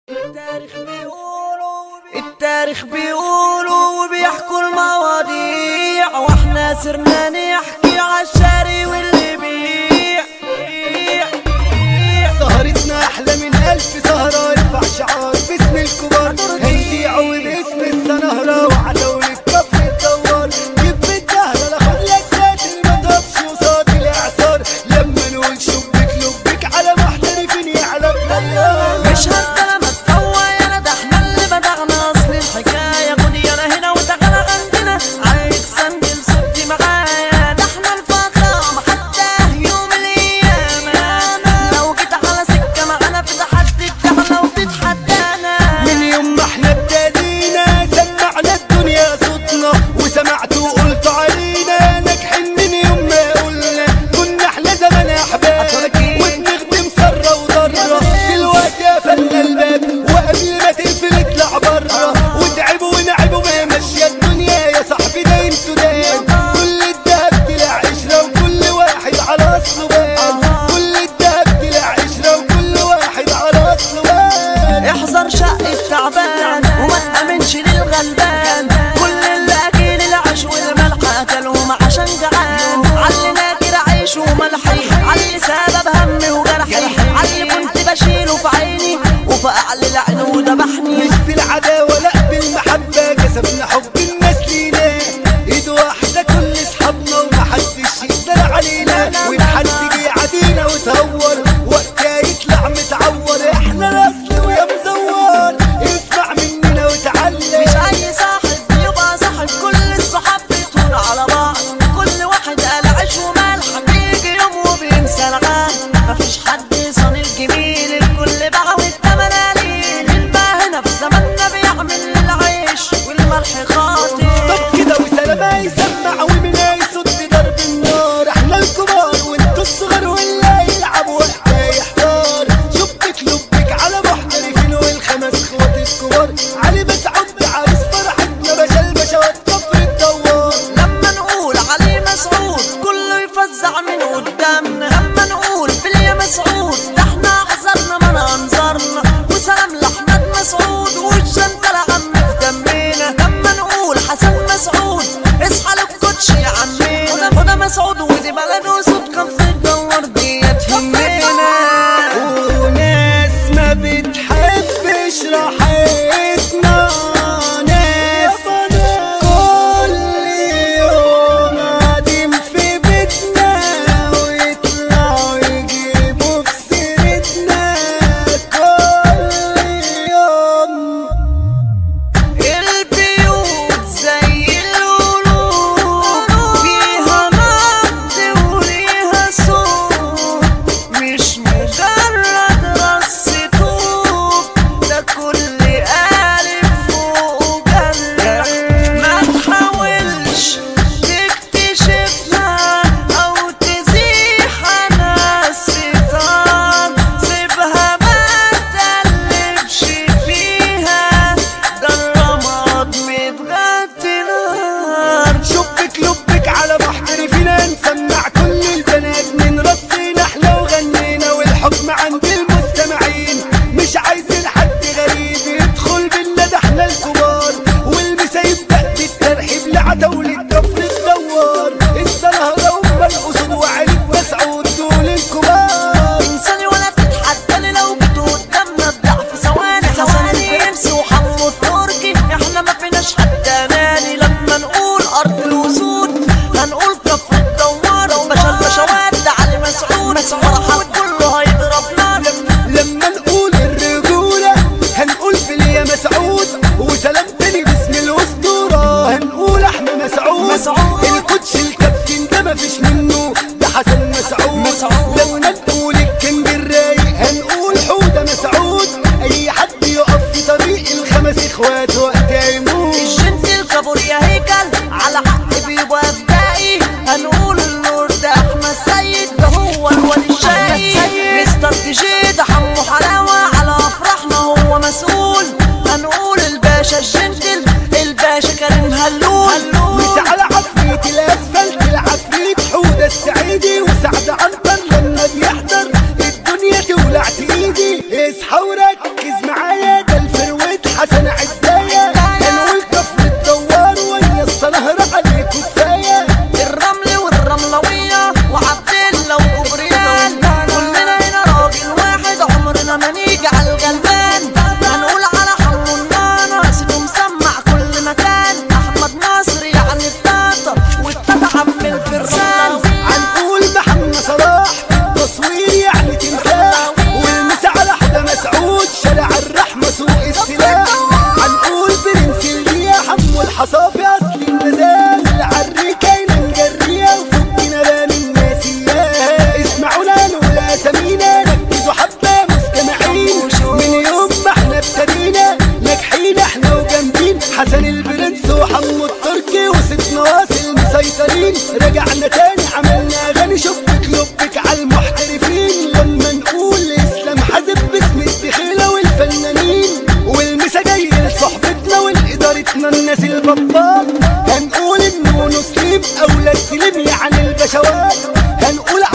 التاريخ بيقولوا التاريخ بيقولوا وبيحكوا المواضيع واحنا صرنا نحكي عالشاري واللي بيع بيع- بيع. سهرتنا احلى من الف سهرة ارفع شعار باسم الكبار هنذيعه باسم السنهرة وعلى الكفر الدوار جيب الدهرة لاخد لك ساتر ما تهبش وصاد الاعصار لما نقول شبك لبك على محترفين يعلى الطيار مش هبدا ما تفوق يالا ده احنا اللي بدأنا اصل الحكاية خد يالا هنا وتعالى عندنا عليك سندل صوتي معايا ده احنا الفخامة حتى يوم القيامة لو جيت على سكة معانا في تحدي بتاعنا وتتحدانا من يوم ما احنا ابتدينا سمعنا الدنيا صوتنا وسمعتوا وقلتوا علينا ناجحين من يوم ما قلنا كنا احلى زمان احباب أتركي. وبنخدم سرة وضرة دلوقتي قفلنا البطال هنقول النونو سليم اولاد سليم يعني البشوات هنقول